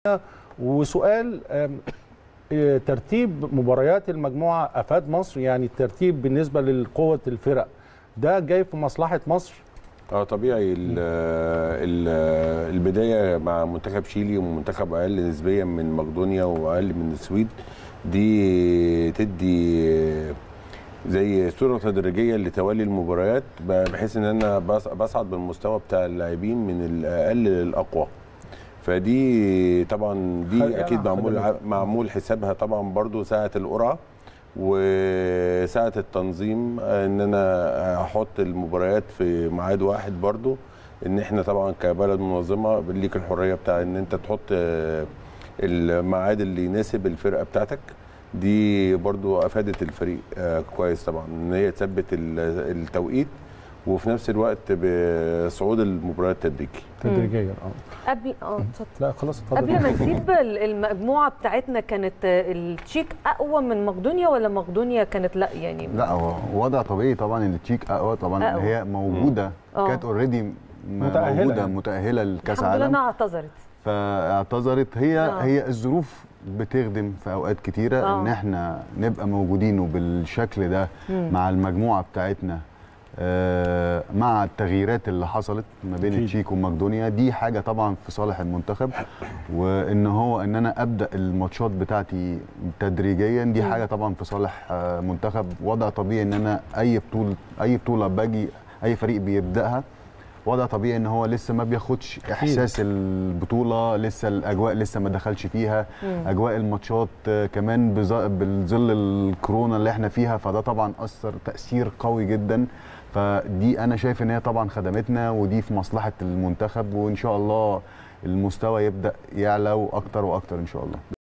وسؤال آم، آه، ترتيب مباريات المجموعه افاد مصر يعني الترتيب بالنسبه لقوه الفرق ده جاي في مصلحه مصر اه طبيعي ال ال البدايه مع منتخب شيلي ومنتخب اقل نسبيا من مقدونيا واقل من السويد دي تدي زي صوره تدريجيه لتوالي المباريات بحيث ان انا بص- بصعد بالمستوى بتاع اللاعبين من الاقل للاقوى فدي طبعا خلي- دي اكيد أنا معمول خلي- معمول حسابها طبعا برضو ساعه القرعه وساعه التنظيم ان انا احط المباريات في ميعاد واحد برضو ان احنا طبعا كبلد منظمه ليك الحريه بتاع ان انت تحط آه، الميعاد اللي يناسب الفرقه بتاعتك دي برضو افادت الفريق آه، كويس طبعا ان هي تثبت ال- التوقيت وفي نفس الوقت بصعود المباريات تدريجي تدريجيا اه قبل اه اتفضل لا خلاص اتفضل قبل ما نسيب ال- المجموعه بتاعتنا كانت آه، التشيك اقوى من مقدونيا ولا مقدونيا كانت لا يعني لا هو وضع طبيعي طبعا ان التشيك اقوى طبعا أقوى. هي موجوده آه. كانت اوريدي متأهلة موجوده يعني. متاهله لكاس الحمد لله عالم انها اعتذرت فاعتذرت هي آه. هي الظروف بتخدم في اوقات كتيره آه. ان احنا نبقى موجودين وبالشكل ده مم. مع المجموعه بتاعتنا آه، مع التغييرات اللي حصلت ما بين أكيد. التشيك ومقدونيا دي حاجه طبعا في صالح المنتخب وان هو ان انا ابدا الماتشات بتاعتي تدريجيا دي مم. حاجه طبعا في صالح آه، منتخب وضع طبيعي ان انا اي بطوله اي بطوله باجي اي فريق بيبداها وضع طبيعي ان هو لسه ما بياخدش احساس البطوله لسه الاجواء لسه ما دخلش فيها مم. اجواء الماتشات آه، كمان بظ- بالظل الكورونا اللي احنا فيها فده طبعا اثر تاثير قوي جدا فدي انا شايف ان هي طبعا خدمتنا ودي في مصلحه المنتخب وان شاء الله المستوى يبدا يعلى واكتر واكتر ان شاء الله